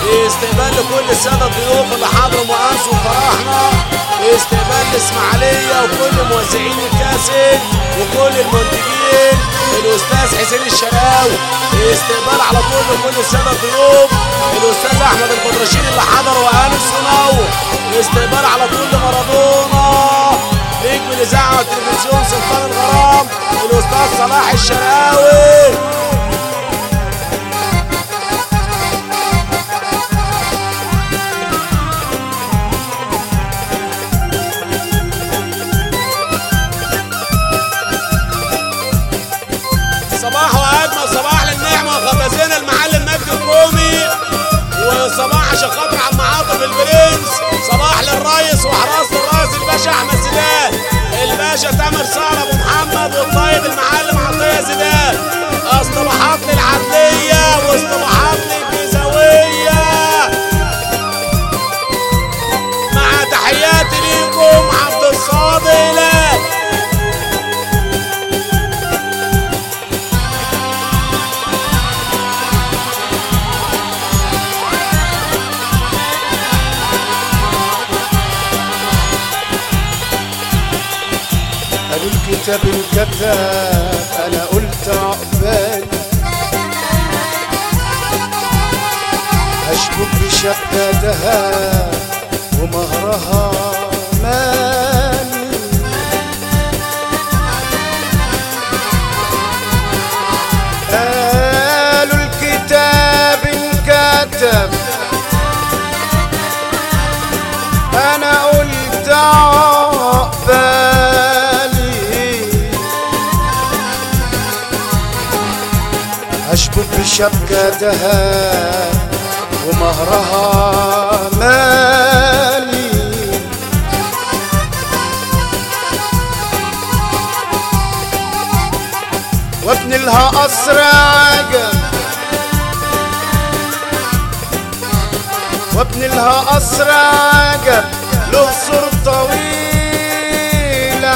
استقبال لكل السادة الضيوف اللي حضروا وأنسوا فرحنا استقبال الإسماعيلية وكل موزعين الكاسيت وكل المنتجين الأستاذ حسين الشراوي استقبال على طول لكل السادة الضيوف الأستاذ أحمد البدرشين اللي حضر وأنس ونور استقبال على طول لمارادونا نجم الإذاعة والتلفزيون سلطان الغرام الأستاذ صلاح الشراوي صباح واجمل صباح للنعمه وخبازين المعلم مجدي الكومي وصباح عشان خاطر عم عاطف البرنس صباح للريس وحراسه الريس الباشا احمد زيدان الباشا تامر سعر ابو محمد والقائد المعلم عطيه زيدان اصطلاحات للعدليه واصطلاحات للجيزاويه مع تحياتي ليكم عبد الصادق هلال قالوا الكتاب انكتب انا قلت عقبال اشبك بشقة دهب ومهرها مال قالوا الكتاب انكتب انا قلت عقبالي اشبك بشبكة دهب ومهرها مالي وابني لها قصر عجب وابني لها قصر عجب له سور طويل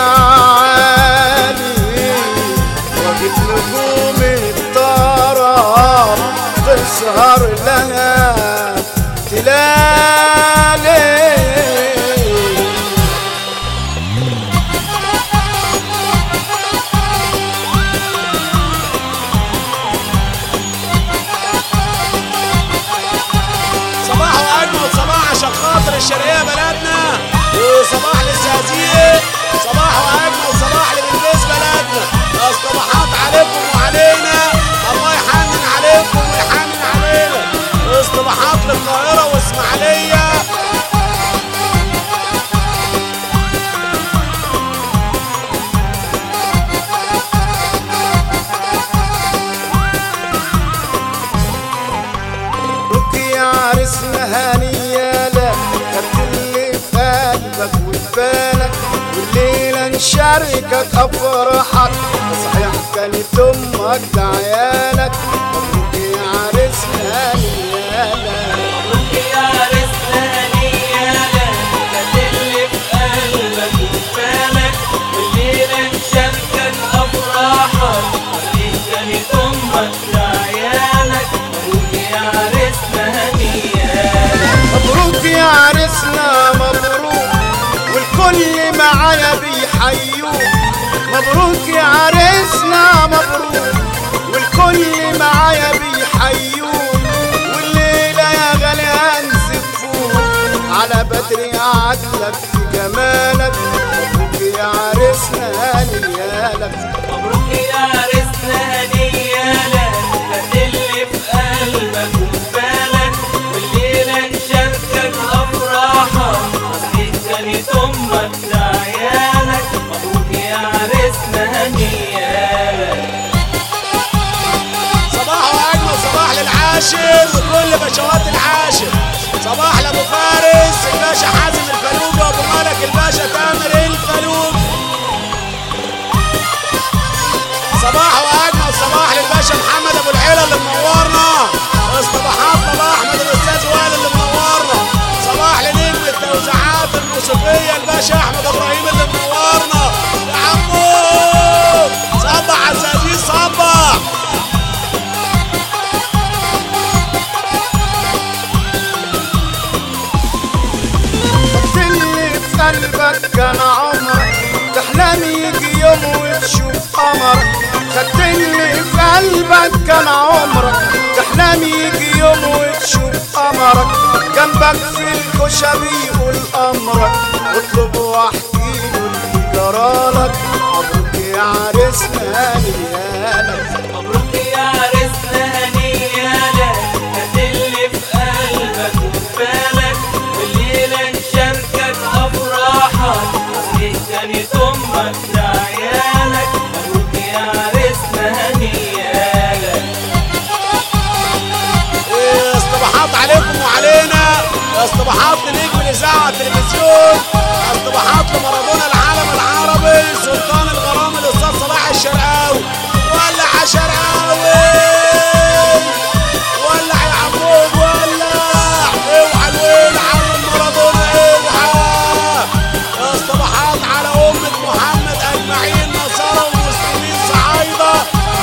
عالي واجيب نجوم الطرب تسهر لها تلالي صباح واجمل صباح عشان خاطر الشرقيه بلدنا وصباح للزقازيق صباح واجمل صباح لبلبيس بلدنا الصباحات عليكم وعلينا الله يحنن عليكم ويحنن علينا اصطباحات للقاهره واسماعيليه بكي عرسنا هنيالة خدت اللي في قلبك وفي بالك والليلة نشاركك أفراحك صحيح كانت أمك ده عيالك مبروك يا عرسنا هنيالة مبروك يا عرسنا مبروك والكل معايا بيحيوك مبروك يا عرسنا مبروك والكل معايا بيحيوك والليلة يا غالي هنزفوك على بدري عدلك في جمالك مبروك يا عرسنا هنيالك مبروك يا عرسنا هنيالك هتلي في قلبك وفي بالك والليلة نشاركك أفراحك صحيح كانت أمك دعيالك مبروك يا عرسنا هنيالك صباح واجمل صباح للعاشر وكل بشوات العاشر صباح لابو فارس الباشا حازم الفلوج وابو مالك الباشا تامر الفلوج صباح واجمل صباح للباشا محمد ابو العيله اللي منورنا اصطباحات بابا احمد الاستاذ وائل اللي منورنا صباح لنجم التوزيعات الموسيقيه الباشا احمد ابراهيم اللي منورنا يا عمو صبح على الزقازيق صبح قلبك كان عمرك تحلم يجي يوم وتشوف قمرك جنبك في الكوشة بيقول أمرك اطلب واحكي له اللي جرالك مبروك يا عريسنا نيالك مبروك يا عريسنا هنيالك هات اللي في قلبك وفي بالك والليلة نشاركك أفراحك تصحيح تاني أمك لعيالك مبروك يا عريسنا هنيالك إيه، اصطباحات عليكم وعلينا اصطباحات لنجم الاذاعه والتلفزيون اصطباحات لمارادونا العالم العربي سلطان الغرام الاستاذ صلاح الشرقاوي ولع يا شرقاوي ولع يا عمود ولع اوعى الويل عم مارادونا اوعى اصطباحات على امه محمد اجمعين نصارى ومسلمين صعايده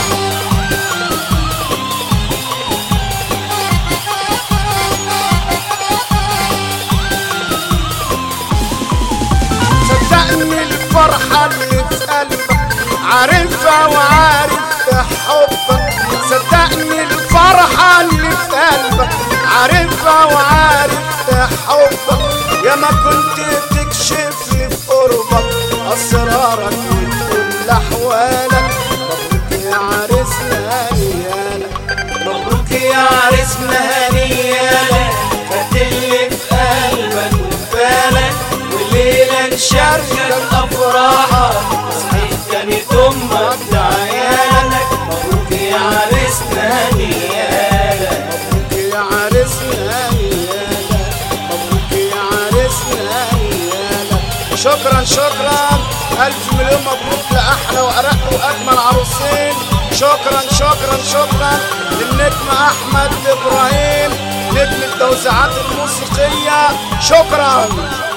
صدقني الفرحة اللي في قلبك عارفها وعارف حبك صدقني الفرحة اللي في قلبك عارفها وعارف حبك يا ما كنت تكشف لي في قربك أسرارك وكل أحوالك مبروك يا عريسنا نيالك مبروك يا عريسنا هنيالك هات اللي في قلبك وفي بالك والليلة نشاركك أفراحك تصحيح تاني أمك لعيالك مبروك يا عريسنا هنيالك مبروك يا عريسنا نيالك مبروك يا عريسنا نيالك شكرا شكرا ألف مليون مبروك لأحلى وأرق وأجمل عروسين شكرا شكرا شكرا للنجم أحمد إبراهيم نجم التوزيعات الموسيقية شكرا